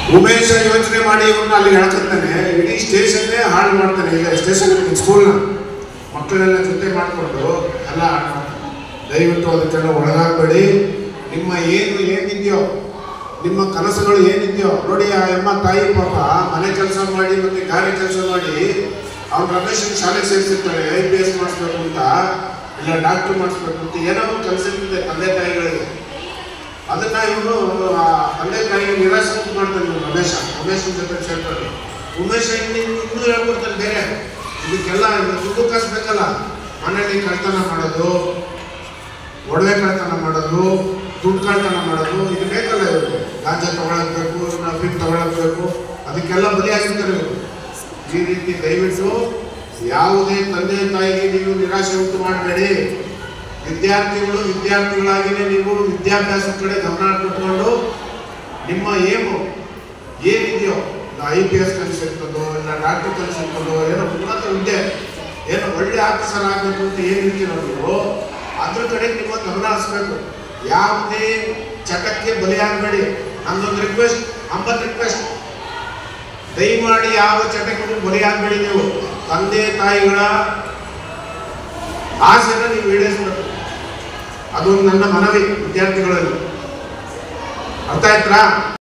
ಉಮೇಶ ಯೋಚನೆ ಮಾಡಿ ಇವ್ರನ್ನ ಅಲ್ಲಿ ಹೇಳ್ಕೊತಾನೆ ಇಡೀ ಸ್ಟೇಷನ್ನೇ ಹಾಳು ಮಾಡ್ತಾನೆ ಇಲ್ಲ ಸ್ಟೇಷನ್ ಸ್ಕೂಲ್ನ ಮಕ್ಕಳೆಲ್ಲ ಜೊತೆ ಮಾಡಿಕೊಂಡು ಎಲ್ಲ ಹಾಳು ಮಾಡ್ತಾನೆ ದಯವಿಟ್ಟು ಅದಕ್ಕೆಲ್ಲ ಒಳಗಾಗಬೇಡಿ ನಿಮ್ಮ ಏನು ಏನಿದೆಯೋ ನಿಮ್ಮ ಕನಸುಗಳು ಏನಿದೆಯೋ ನೋಡಿ ಆ ಅಮ್ಮ ತಾಯಿ ಪಾಪ ಮನೆ ಕೆಲಸ ಮಾಡಿ ಮತ್ತೆ ಗಾರೆ ಕೆಲಸ ಮಾಡಿ ಅವ್ನ ರಮೇಶನ್ ಶಾಲೆ ಸೇರಿಸಿರ್ತಾರೆ ಐ ಪಿ ಎಸ್ ಮಾಡಿಸ್ಬೇಕು ಅಂತ ಇಲ್ಲ ಡಾಕ್ಟರ್ ಮಾಡಿಸ್ಬೇಕು ಅಂತ ಏನೋ ಒಂದು ಕೆಲಸ ಇರ್ತದೆ ತಂದೆ ತಾಯಿಗಳಿಗೆ ಅದನ್ನ ಇವನು ಆ ತಂದೆ ತಾಯಿಗೆ ನಿರಾಸೆ ಉಂಟು ಮಾಡ್ತಾನೆ ಇವ್ನು ರಮೇಶ ರಮೇಶನ ಜೊತೆ ಸೇರ್ಕೊಂಡು ಉಮೇಶ ಇನ್ನು ಇನ್ನೂ ಹೇಳ್ಕೊಡ್ತಾನೆ ಬೇರೆ ಇದಕ್ಕೆಲ್ಲ ದುಡ್ಡು ಕಾಸ್ಬೇಕಲ್ಲ ಮನೆಯಲ್ಲಿ ಕಳ್ತನ ಮಾಡೋದು ಒಡವೆ ಕಳ್ತನ ಮಾಡೋದು ದುಡ್ಡು ಕಳ್ತನ ಮಾಡೋದು ಇದು ಬೇಕಲ್ಲ ಇವರು ಗಾಂಜಾ ತಗೊಳಕ್ಬೇಕು ಅಫೀಮ್ ತಗೊಳಕ್ಬೇಕು ಅದಕ್ಕೆಲ್ಲ ಬಲಿಯಾಗಿರ್ತಾರೆ ಇವರು ಈ ರೀತಿ ದಯವಿಟ್ಟು ಯಾವುದೇ ತಂದೆ ತಾಯಿಗೆ ನೀವು ನಿರಾಶೆ ಉಂಟು ಮಾಡಬೇಡಿ ವಿದ್ಯಾರ್ಥಿಗಳು ವಿದ್ಯಾರ್ಥಿಗಳಾಗಿಯೇ ನೀವು ವಿದ್ಯಾಭ್ಯಾಸದ ಕಡೆ ಗಮನ ಕೊಟ್ಕೊಂಡು ನಿಮ್ಮ ಏಮು ಏನಿದೆಯೋ ಐ ಪಿ ಎಸ್ ಕಲಿಸಿರ್ತದೋ ಇಲ್ಲ ಡಾಕ್ಟರ್ ಕಲಿಸಿರ್ತದೋ ಏನೋ ಉನ್ನತ ಹುದ್ದೆ ಏನೋ ಒಳ್ಳೆ ಆಫೀಸರ್ ಆಗಬೇಕು ಅಂತ ಏನು ಇರ್ತೀರೋ ನೀವು ಅದ್ರ ಕಡೆ ನಿಮ್ಮ ಗಮನ ಹರಿಸ್ಬೇಕು ಯಾವುದೇ ಚಟಕ್ಕೆ ಬಲಿಯಾಗಬೇಡಿ ನನ್ನೊಂದು ರಿಕ್ವೆಸ್ಟ್ ಅಂಬತ್ ರಿಕ್ವೆಸ್ಟ್ ದಯಮಾಡಿ ಯಾವ ಚಟಕ್ಕೆ ಬಲಿಯಾಗಬೇಡಿ ನೀವು ತಂದೆ ತಾಯಿಗಳ ಆಸೆನ ನೀವು ಈಡೇರಿಸಬೇಕು ಅದೊಂದು ನನ್ನ ಮನವಿ ವಿದ್ಯಾರ್ಥಿಗಳಲ್ಲಿ ಅರ್ಥ ಆಯ್ತಾ